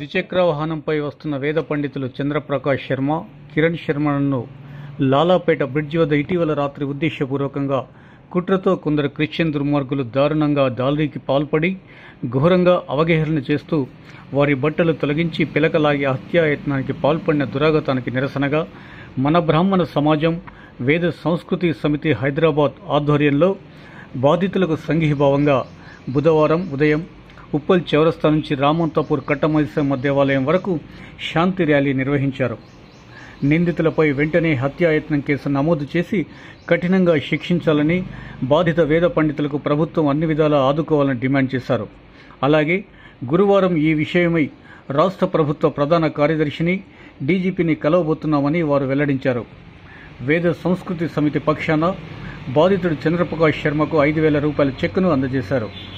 ద్విచక్ర వాహనంపై వస్తున్న వేద పండితులు చంద్రప్రకాష్ శర్మ కిరణ్ శర్మలను లాలాపేట బ్రిడ్జి వద్ద ఇటీవల రాత్రి ఉద్దేశపూర్వకంగా కుట్రతో కొందరు క్రిస్టియన్ దుర్మార్గులు దారుణంగా దాడికి పాల్పడి ఘోరంగా అవహేళన చేస్తూ వారి బట్టలు తొలగించి పిలకలాగి హత్యాయత్నానికి పాల్పడిన దురాగతానికి నిరసనగా మన బ్రాహ్మణ సమాజం వేద సంస్కృతి సమితి హైదరాబాద్ ఆధ్వర్యంలో బాధితులకు సంఘీభావంగా బుధవారం ఉదయం ఉప్పల్ చౌరస్తా నుంచి రామంతాపూర్ కట్టమైసమ్మ దేవాలయం వరకు శాంతి ర్యాలీ నిర్వహించారు నిందితులపై వెంటనే హత్యాయత్నం కేసు నమోదు చేసి కఠినంగా శిక్షించాలని బాధిత వేద పండితులకు ప్రభుత్వం అన్ని విధాలా ఆదుకోవాలని డిమాండ్ చేశారు అలాగే గురువారం ఈ విషయమై రాష్ట్ర ప్రభుత్వ ప్రధాన కార్యదర్శిని డీజీపీని కలవబోతున్నామని వారు వెల్లడించారు వేద సంస్కృతి సమితి పక్షాన బాధితుడు చంద్రప్రకాష్ శర్మకు ఐదు వేల రూపాయల చెక్కును అందజేశారు